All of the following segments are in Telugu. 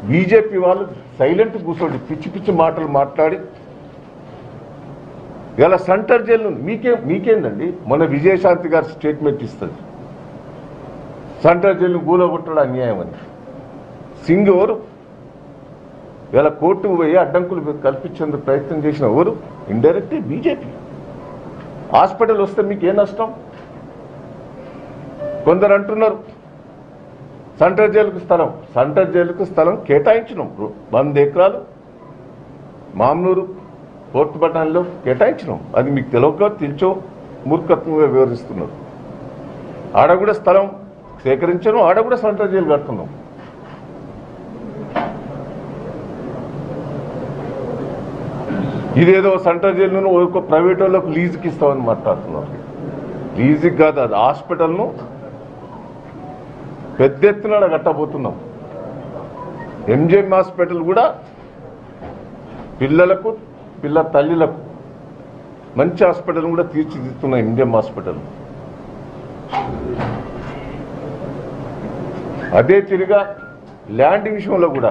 బీజేపీ వాళ్ళు సైలెంట్ కూర్చోండి పిచ్చి పిచ్చి మాటలు మాట్లాడి ఇలా సెంటర్ జైలు మీకే మీకేందండి మొన్న విజయశాంతి గారు స్టేట్మెంట్ ఇస్తుంది సెంటర్ జైలు కూలగొట్టడం అన్యాయం అని సింగ్ ఎవరు ఇలా కోర్టుకు పోయి అడ్డంకులు కల్పించేందుకు ప్రయత్నం చేసిన ఎవరు ఇండైరెక్ట్ బీజేపీ హాస్పిటల్ వస్తే మీకు ఏ నష్టం కొందరు అంటున్నారు సెంట్రల్ జైలుకు స్థలం సెంట్రల్ జైలుకు స్థలం కేటాయించినాం వంద ఎకరాలు మామనూరు పోర్టు పట్టణంలో కేటాయించినాం అది మీకు తెలియక తెలుచో మూర్ఖత్వంగా వివరిస్తున్నారు ఆడ కూడా స్థలం సేకరించడం ఆడ కూడా సెంట్రల్ జైలు కడుతున్నాం ఇదేదో సెంట్రల్ జైలును ఒక ప్రైవేట్ వాళ్ళకు లీజుకి ఇస్తామని మాట్లాడుతున్నారు లీజుకి కాదు అది హాస్పిటల్ను పెద్ద ఎత్తున ఆడ కట్టబోతున్నాం ఎంజిఎం హాస్పిటల్ కూడా పిల్లలకు పిల్ల తల్లిలకు మంచి హాస్పిటల్ కూడా తీర్చిదిద్దుతున్నాం ఎంజిఎం హాస్పిటల్ అదే తిరిగా ల్యాండ్ విషయంలో కూడా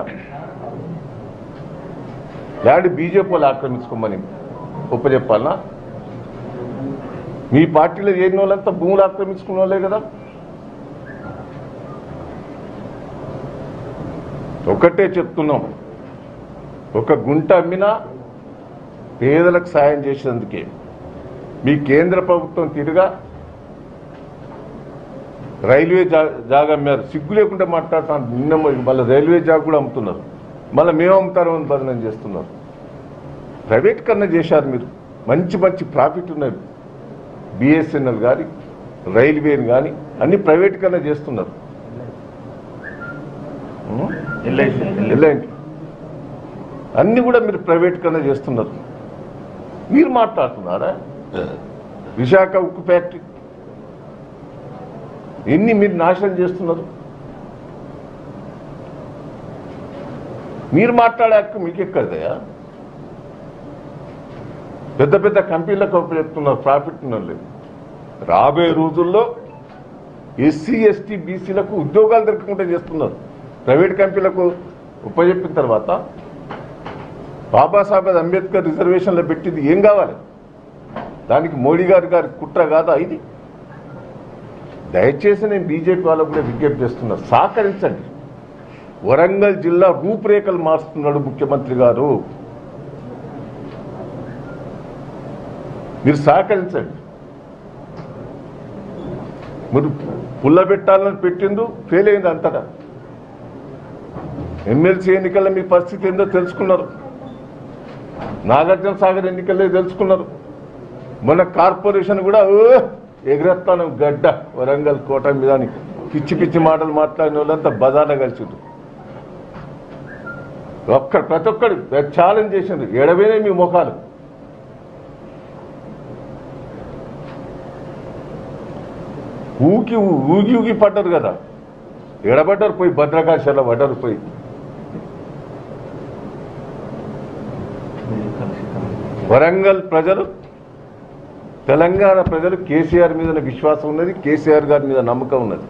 ల్యాండ్ బీజేపీ వాళ్ళు ఆక్రమించుకోమని ఒప్పచెప్పాలనా మీ పార్టీలో చేరిన వాళ్ళంతా భూములు ఆక్రమించుకున్న వాళ్ళే కదా ఒకటే చెప్తున్నాం ఒక గుంట అమ్మినా పేదలకు సాయం చేసేందుకే మీ కేంద్ర ప్రభుత్వం తిరుగా రైల్వే జా జాగా అమ్మారు సిగ్గు లేకుండా మాట్లాడుతాను నిన్న మళ్ళీ రైల్వే జాగా కూడా అమ్ముతున్నారు మళ్ళీ మేము అమ్ముతారని బదనం చేస్తున్నారు ప్రైవేట్ కన్నా చేశారు మీరు మంచి మంచి ప్రాఫిట్ ఉన్నాయి బిఎస్ఎన్ఎల్ కానీ రైల్వేని కానీ అన్ని ప్రైవేట్ కన్నా చేస్తున్నారు ఉం? ఎల్ఐంటి అన్ని కూడా మీరు ప్రైవేట్ కన్నా చేస్తున్నారు మీరు మాట్లాడుతున్నారా విశాఖ ఉక్కు ఫ్యాక్టరీ ఎన్ని మీరు నాశనం చేస్తున్నారు మీరు మాట్లాడే హక్కు మీకు ఎక్కడదయా పెద్ద పెద్ద కంపెనీలకు చెప్తున్నారు ప్రాఫిట్ లేదు రాబోయే రోజుల్లో ఎస్సీ ఎస్టీ బీసీలకు ఉద్యోగాలు దొరకకుండా చేస్తున్నారు ప్రైవేట్ కంపెనీలకు ఉపజెప్పిన తర్వాత బాబాసాహెబ్ అంబేద్కర్ రిజర్వేషన్లో పెట్టింది ఏం కావాలి దానికి మోడీ గారి గారి కుట్ర కాదా ఇది దయచేసి నేను బీజేపీ వాళ్ళకు కూడా విజ్ఞప్తి చేస్తున్నా సహకరించండి వరంగల్ జిల్లా రూపురేఖలు మారుస్తున్నాడు ముఖ్యమంత్రి గారు మీరు సహకరించండి మీరు పుల్ల పెట్టాలని పెట్టిండు ఫెయిల్ అయింది అంతటా ఎమ్మెల్సీ ఎన్నికల్లో మీ పరిస్థితి ఏందో తెలుసుకున్నారు నాగార్జున సాగర్ ఎన్నికల్లో తెలుసుకున్నారు మొన్న కార్పొరేషన్ కూడా ఓ ఎగురెత్తాను గడ్డ వరంగల్ కోట మీద అని పిచ్చి పిచ్చి మాటలు మాట్లాడిన వాళ్ళంతా బజార్లో కలిసిండ్రు ఒక్క ప్రతి ఒక్కడు ఛాలెంజ్ చేసిండ్రు ఎడవేనే మీ ముఖాలు ఊకి ఊగి ఊగి పడ్డారు కదా ఎడబడ్డారు పోయి భద్రకాశాల పడ్డారు పోయి వరంగల్ ప్రజలు తెలంగాణ ప్రజలు కేసీఆర్ మీద విశ్వాసం ఉన్నది కేసీఆర్ గారి మీద నమ్మకం ఉన్నది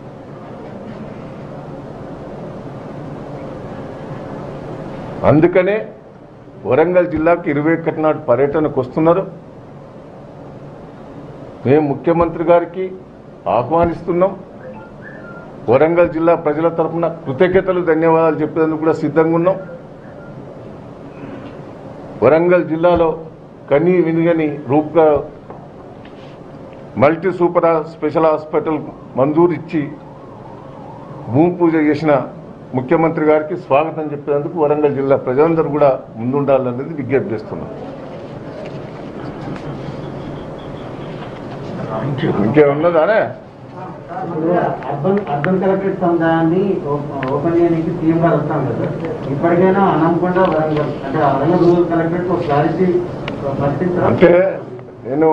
అందుకనే వరంగల్ జిల్లాకు ఇరవై ఒకటి నాడు పర్యటనకు వస్తున్నారు మేము ముఖ్యమంత్రి గారికి ఆహ్వానిస్తున్నాం వరంగల్ జిల్లా ప్రజల తరఫున కృతజ్ఞతలు ధన్యవాదాలు చెప్పేందుకు కూడా సిద్ధంగా ఉన్నాం వరంగల్ జిల్లాలో కనీ వినిగని రూప మల్టీ సూపర్ స్పెషల్ హాస్పిటల్ మంజూరు ఇచ్చి భూమి పూజ చేసిన ముఖ్యమంత్రి గారికి స్వాగతం చెప్పేందుకు వరంగల్ జిల్లా ప్రజలందరూ కూడా ముందుండాలనేది విజ్ఞప్తి చేస్తున్నాం ఇంకేమున్నదానే అర్బన్ అర్బన్ కలెక్టరేట్ సముదాయాన్ని ఓ- ఓపెన్ చేయడానికి సీఎం గారు వస్తాం కదా ఇప్పటికైనా అనకుండా వరంగల్ అంటే వరంగల్ రూరల్ కలెక్టరేట్ ఒక క్లారిటీ పరిస్థితి అంటే నేను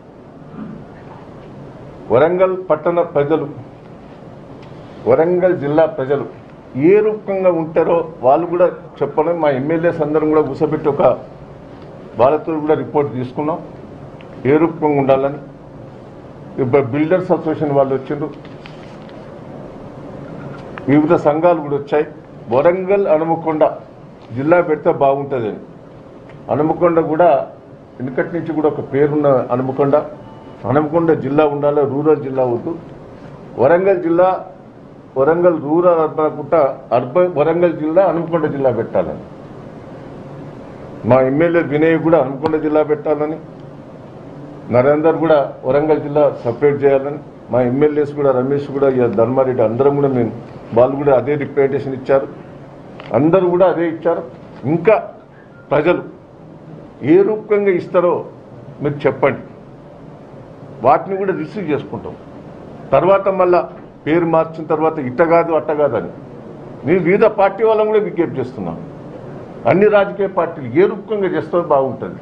వరంగల్ పట్టణ ప్రజలు వరంగల్ జిల్లా ప్రజలు ఏ రూపంగా ఉంటారో వాళ్ళు కూడా చెప్పడం మా ఎమ్మెల్యేస్ అందరం కూడా కూసబెట్టి ఒక వాళ్ళతో కూడా రిపోర్ట్ తీసుకున్నాం ఏ రూపంగా ఉండాలని ఇప్పుడు బిల్డర్స్ అసోసియేషన్ వాళ్ళు వచ్చిండ్రు వివిధ సంఘాలు కూడా వచ్చాయి వరంగల్ హనుమకొండ జిల్లా పెడితే బాగుంటుందని హనుమకొండ కూడా వెనుకటి నుంచి కూడా ఒక పేరున్న హనుమకొండ హనుమకొండ జిల్లా ఉండాలి రూరల్ జిల్లా వద్దు వరంగల్ జిల్లా వరంగల్ రూరల్ అర్బన్ అనుకుంటా అర్బన్ వరంగల్ జిల్లా హనుమకొండ జిల్లా పెట్టాలని మా ఎమ్మెల్యే వినయ్ కూడా హనుమకొండ జిల్లా పెట్టాలని నరేందర్ కూడా వరంగల్ జిల్లా సపరేట్ చేయాలని మా ఎమ్మెల్యేస్ కూడా రమేష్ కూడా ఇక ధర్మారెడ్డి అందరం కూడా మేము వాళ్ళు కూడా అదే రిప్రజెంటేషన్ ఇచ్చారు అందరూ కూడా అదే ఇచ్చారు ఇంకా ప్రజలు ఏ రూపంగా ఇస్తారో మీరు చెప్పండి వాటిని కూడా రిసీవ్ చేసుకుంటాం తర్వాత మళ్ళా పేరు మార్చిన తర్వాత ఇట్ట కాదు అట్ట కాదు అని నేను వివిధ పార్టీ వాళ్ళని కూడా విజ్ఞప్తి చేస్తున్నాను అన్ని రాజకీయ పార్టీలు ఏ రూపంగా చేస్తారో బాగుంటుంది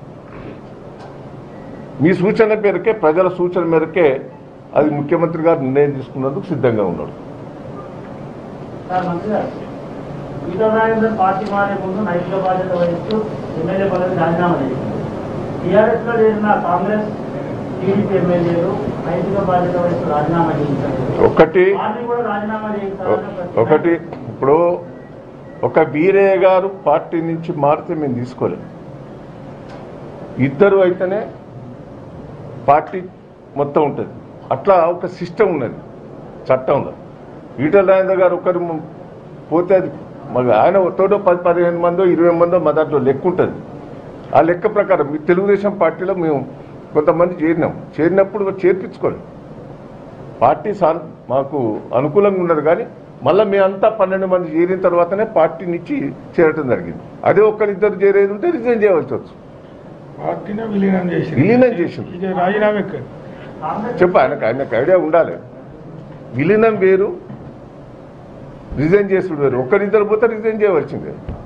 మీ సూచన మేరకే ప్రజల సూచన మేరకే అది ముఖ్యమంత్రి గారు నిర్ణయం తీసుకున్నందుకు సిద్ధంగా ఉన్నాడు సార్ మంత్రి గారు ఈటల రాజేందర్ పార్టీ మారే ముందు నైతిక బాధ్యత వహిస్తూ ఎమ్మెల్యే పదవి రాజీనామా చేసింది టీఆర్ఎస్ లో చేరిన కాంగ్రెస్ టీడీపీ ఎమ్మెల్యేలు నైతిక బాధ్యత వహిస్తూ రాజీనామా చేయించారు ఒకటి వారిని కూడా రాజీనామా చేయించాలని ప్రశ్న- ఒకటి ఇప్పుడు ఒక వీరయ్య గారు పార్టీ నుంచి మారితే మేము తీసుకోలేం ఇద్దరు అయితేనే పార్టీ మొత్తం ఉంటుంది అట్లా ఒక సిస్టమ్ ఉన్నది చట్టంలో ఈటల రాజేంద్ర గారు ఒకరు మ- పోతే అది మరి ఆయన తోటో పది పదిహేను మందో ఇరవై మందో మా దాంట్లో లెక్క ఉంటుంది ఆ లెక్క ప్రకారం మీ తెలుగుదేశం పార్టీలో మేము కొంతమంది చేరినాం చేరినప్పుడు చేర్పించుకోండి పార్టీ సా మాకు అనుకూలంగా ఉన్నది కానీ మళ్ళీ మేమంతా పన్నెండు మంది చేరిన తర్వాతనే పార్టీనిచ్చి చేరటం జరిగింది అదే ఒక్కరిద్దరు చేరేది ఉంటే రిజైన్ చేయవలసి వచ్చు పార్టీనే విలీనం చేసి విలీనం చేసింది. ఇక రాజీనామా ఎక్కడ? కాంగ్రెస్ చెప్పు ఆయనకు ఆయనకు ఐడియా ఉండాలి విలీనం వేరు రిజైన్ చేసుడు వేరు ఒక్కరిద్దరు పోతే రిజైన్ చేయవలసిందే